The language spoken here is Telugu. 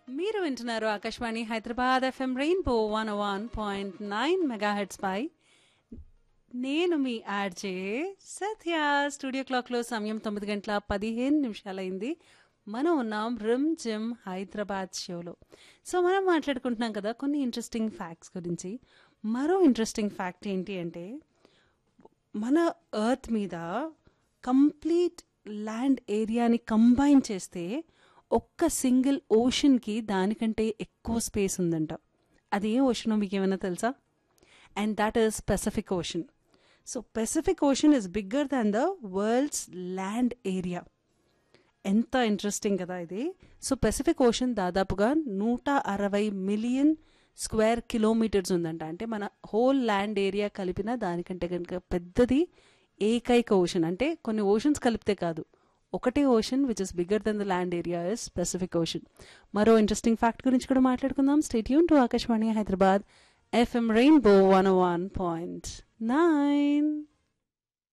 మీరు వింటున్నారు Akashvani Hyderabad FM rainbow one one point nine megahertz పై నేను మీ ఆర్జే సత్య స్టూడియో క్లాక్లో సమయం తొమ్మిది గంటల పదిహేను నిమిషాలైంది మనం ఉన్నాం రిమ్ జిమ్ హైదరాబాద్ షోలో సో మనం మాట్లాడుకుంటున్నాం కదా కొన్ని ఇంట్రెస్టింగ్ ఫ్యాక్ట్స్ గురించి మరో ఇంట్రెస్టింగ్ ఫ్యాక్ట్ ఏంటి అంటే మన ఎర్త్ మీద కంప్లీట్ ల్యాండ్ ఏరియాని కంబైన్ చేస్తే ఒక్క సింగిల్ ఓషన్కి దానికంటే ఎక్కువ స్పేస్ ఉందంట అది ఏ ఓషనో మీకు ఏమైనా తెలుసా and that is Pacific ocean so Pacific ocean is bigger than the world's land area ఎంత ఇంట్రెస్టింగ్ కదా ఇది సో పెసిఫిక్ ఓషన్ దాదాపుగా నూట అరవై మిలియన్ స్క్వేర్ కిలోమీటర్స్ ఉందంట అంటే మన హోల్ ల్యాండ్ ఏరియా కలిపిన దానికంటే కనుక పెద్దది ఏకైక ఓషన్ అంటే కొన్ని ఓషన్స్ కలిపితే కాదు ఒకటే ocean which is bigger than the land area is Pacific ocean మరో ఇంట్రెస్టింగ్ ఫ్యాక్ట్ గురించి కూడా మాట్లాడుకుందాం స్టేట్ యూన్ to Akashvani Hyderabad FM rainbow one one point nine